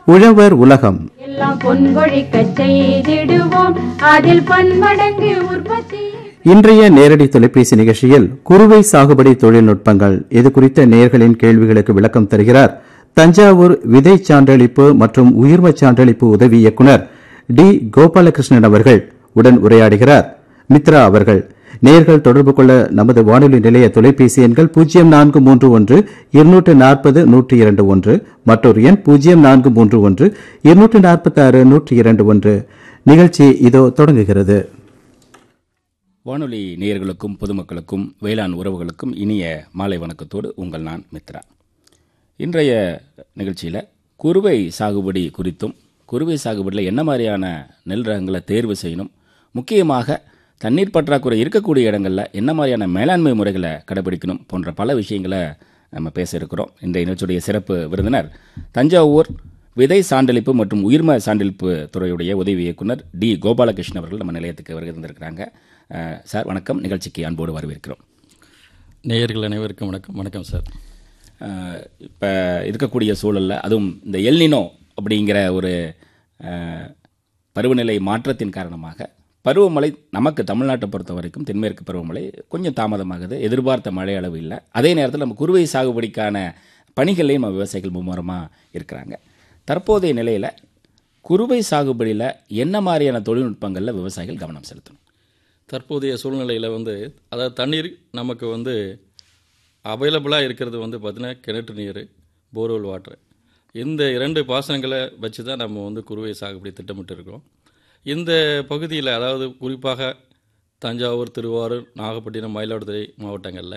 உழவர் உலகம் எல்லாம் பொன்கொழிக்கச் செய்திடுவோம் அதில் பன்மடங்கு உற்பத்தி இன்றைய நேரடி தொலைபேசி நிகழ்ச்சியில் குறுவை சாகுபடி தொழில்நுட்பங்கள் இது குறித்த நேயர்களின் கேள்விகளுக்கு விளக்கம் தருகிறார் தஞ்சாவூர் விதை சான்றளிப்பு மற்றும் உயிர்மச் சான்றளிப்பு உதவி இயக்குனர் டி கோபாலகிருஷ்ணன் அவர்கள் உடன் உரையாடுகிறார் மித்ரா அவர்கள் நேயர்கள் தொடர்பு கொள்ள நமது வானொலி நிலைய தொலைபேசி எண்கள் பூஜ்ஜியம் நான்கு மூன்று ஒன்று இருநூற்று நாற்பது நூற்றி இரண்டு ஒன்று மற்றொரு எண் பூஜ்ஜியம் நான்கு மூன்று ஒன்று இருநூற்று நாற்பத்தி ஆறு நூற்றி இரண்டு ஒன்று நிகழ்ச்சி இதோ தொடங்குகிறது வானொலி நேயர்களுக்கும் பொதுமக்களுக்கும் வேளாண் உறவுகளுக்கும் இனிய மாலை வணக்கத்தோடு உங்கள் நான் மித்ரா இன்றைய நிகழ்ச்சியில் குறுவை சாகுபடி குறித்தும் குறுவை சாகுபடியில் என்ன மாதிரியான நெல் ரகங்களை தேர்வு செய்யணும் முக்கியமாக தண்ணீர் பற்றாக்குறை இருக்கக்கூடிய இடங்களில் என்ன மாதிரியான மேலாண்மை முறைகளை கடைபிடிக்கணும் போன்ற பல விஷயங்களை நம்ம பேச இருக்கிறோம் இன்றைய நிகழ்ச்சியுடைய சிறப்பு விருந்தினர் தஞ்சாவூர் விதை சான்றளிப்பு மற்றும் உயிர்ம சான்றளிப்பு துறையுடைய உதவி இயக்குனர் டி கோபாலகிருஷ்ணன் அவர்கள் நம்ம நிலையத்துக்கு வருகை தந்திருக்கிறாங்க அஹ், சார் வணக்கம் நிகழ்ச்சிக்கு அன்போடு வரவேற்கிறோம் நேயர்கள் அனைவருக்கும் வணக்கம் வணக்கம் சார் இப்போ இருக்கக்கூடிய சூழலில் அதுவும் இந்த எல்னினோ அப்படிங்கிற ஒரு அஹ், பருவநிலை மாற்றத்தின் காரணமாக பருவமழை நமக்கு தமிழ்நாட்டை பொறுத்த வரைக்கும் தென்மேற்கு பருவமழை கொஞ்சம் தாமதமாகுது எதிர்பார்த்த மழை அளவு இல்லை அதே நேரத்தில் நம்ம குறுவை சாகுபடிக்கான பணிகள்லையும் நம்ம விவசாயிகள் மும்முரமாக இருக்கிறாங்க தற்போதைய நிலையில் குறுவை சாகுபடியில் என்ன மாதிரியான தொழில்நுட்பங்களில் விவசாயிகள் கவனம் செலுத்தணும் தற்போதைய சூழ்நிலையில் வந்து அதாவது தண்ணீர் நமக்கு வந்து அவைலபிளாக இருக்கிறது வந்து பார்த்திங்கன்னா கிணற்று நீர் போர்வெல் வாட்டர் இந்த இரண்டு பாசனங்களை வச்சு தான் நம்ம வந்து குறுவை சாகுபடி திட்டமிட்டு இருக்கோம் இந்த பகுதியில் அதாவது குறிப்பாக தஞ்சாவூர் திருவாரூர் நாகப்பட்டினம் மயிலாடுதுறை மாவட்டங்களில்